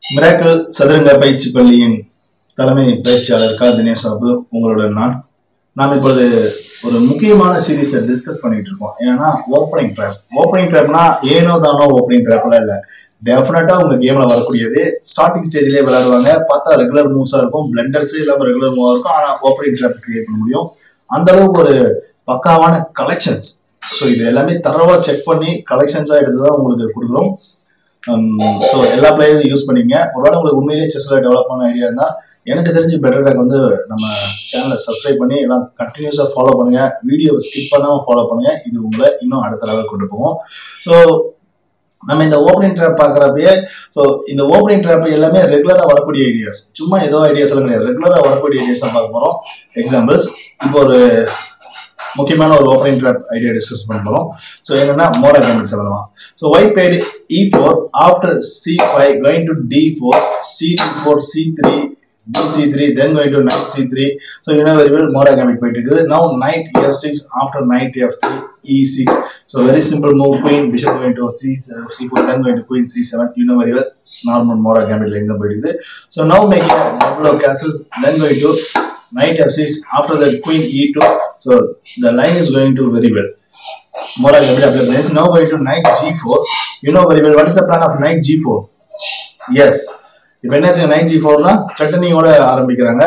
miracle சதுரங்க பயிற்சி பள்ளியின் தலைமை பயிற்சியாளர் கா தினேஷ் பாபு உங்களுடன் நான் நாம் இப்பொழுது ஒரு முக்கியமான சீரீஸை டிஸ்கஸ் பண்ணிட்டு இருக்கோம் ஏன்னா ஓப்பனிங் ட்ராப் ஓப்பனிங் ட்ராப்னா ஏனோ தானோ ஓப்பனிங் ட்ராப்லாம் இல்லை டெஃபினட்டா உங்க கேம்ல வரக்கூடியது ஸ்டார்டிங் ஸ்டேஜ்லயே விளையாடுவாங்க பார்த்தா ரெகுலர் மூவ்ஸா இருக்கும் பிளண்டர்ஸ் இல்லாம ரெகுலர் மூவா இருக்கும் ஆனா ஓப்பனிங் ட்ராப் கிரியேட் பண்ண முடியும் அந்த அளவுக்கு ஒரு பக்காவான கலெக்ஷன்ஸ் ஸோ இது எல்லாமே தரவா செக் பண்ணி கலெக்ஷன்ஸா எடுத்து தான் உங்களுக்கு கொடுக்குறோம் ஸோ எல்லா பிளேயரும் யூஸ் பண்ணிங்க ஒருவேளை உங்களுக்கு உண்மையிலேயே செஸ்ல டெவலப் பண்ண ஐடியா இருந்தா எனக்கு தெரிஞ்சு பெட்டர் டேக் வந்து நம்ம சேனலை சப்ஸ்கிரைப் பண்ணி எல்லாம் கண்டினியூஸா ஃபாலோ பண்ணுங்க வீடியோவை ஸ்கிப் பண்ணாம ஃபாலோ பண்ணுங்க இது உங்களை இன்னும் அடுத்த லெவல் கொண்டு போகும் ஸோ நம்ம இந்த ஓப்பனிங் ட்ராப் பார்க்குறப்பயே ஸோ இந்த ஓப்பனிங் ட்ராப் எல்லாமே ரெகுலராக வரக்கூடிய ஐடியாஸ் சும்மா ஏதோ ஐடியாஸ் எல்லாம் கிடையாது ரெகுலராக வரக்கூடிய ஐடியாஸ் தான் பார்க்க போகிறோம் எக்ஸாம்பிள்ஸ் இப்போ ஒரு முக்கியமான ஒரு ஓப்பனிங் ட்ராப் ஐடியா டிஸ்கஸ் பண்ண போகிறோம் ஸோ என்னன்னா மோரா கேமிக்ஸ் சொல்லலாம் so white bad e four after c five going to d four c two four c three c3 then going to knight c3 so you know very well monogamic போயிட்டு இருக்குது now knight f6 after knight f3 e6 so very simple move queen bishop going to c c4 then going to queen c7 you know very well normal monogamic line தான் போயிட்டு இருக்குது so now making a double of castles then going to knight f6 after that queen e2 so the line is going to very well monogamic apply place now going to knight g4 you know very well what is the plan of knight g4 yes இப்போ என்னாச்சு nine G ஃபோர்னா த்ரெட்டனிங்கோட ஆரம்பிக்கிறாங்க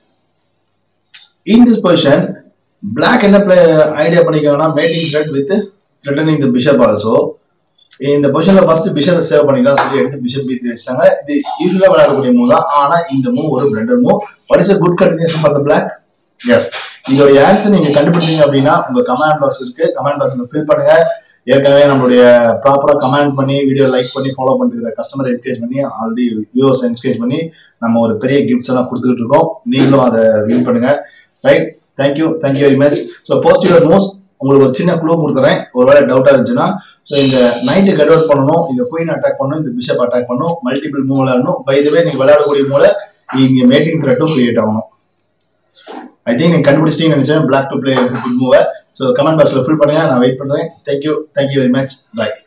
in this position black என்ன play idea பண்ணிக்காங்கன்னா mating threat with threatening the bishop also இந்த பொசிஷன்ல first bishop save பண்ணிக்கலாம் சொல்லி எடுத்து பிஷப் பி த்ரீ வச்சிட்டாங்க இது யூஸ்வலா விளையாடக்கூடிய மூவ் தான் ஆனா இந்த மூவ் ஒரு blunder move what is good continuation for the black is இதோட ஆன்சர் நீங்க கண்டுபிடிச்சீங்க அப்படின்னா உங்க கமெண்ட் பாக்ஸ் இருக்கு கமெண்ட் பாக்ஸ்ல ஃபில் பண்ணுங்க ஏற்கனவே நம்மளுடைய ப்ராப்பரா கமெண்ட் பண்ணி வீடியோ லைக் பண்ணி ஃபாலோ பண்ணிட்டு கஸ்டமர் என்கரேஜ் பண்ணி ஆல்ரெடி வியூவர்ஸ் என்கரேஜ் பண்ணி நம்ம ஒரு பெரிய கிஃப்ட்ஸ் எல்லாம் கொடுத்துட்டு இருக்கோம் நீங்களும் அதை வின் பண்ணுங்க right thank you thank you very much so post your moves உங்களுக்கு ஒரு சின்ன க்ளூ கொடுத்துறேன் ஒருவேளை டவுட்டா இருந்துச்சுன்னா ஸோ இந்த நைட்டு கட் அவுட் பண்ணணும் இந்த குயின் அட்டாக் பண்ணணும் இந்த பிஷப் அட்டாக் பண்ணணும் மல்டிபிள் மூவ் விளையாடணும் பை வே நீங்க விளையாடக்கூடிய மூல இங்க மேட்டிங் த்ரெட்டும் கிரியேட் ஆகணும் ஐ திங்க் நீங்க கண்டுபிடிச்சிட்டீங்கன்னு நினைச்சேன் பிளாக் டு பிளே குட் மூவை ஸோ கமெண்ட் பாக்ஸ்ல ஃபில் பண்ணுங்க நான் வெயிட் பண்றேன் தேங்க்யூ தேங்க்யூ வெரி மச் பாய்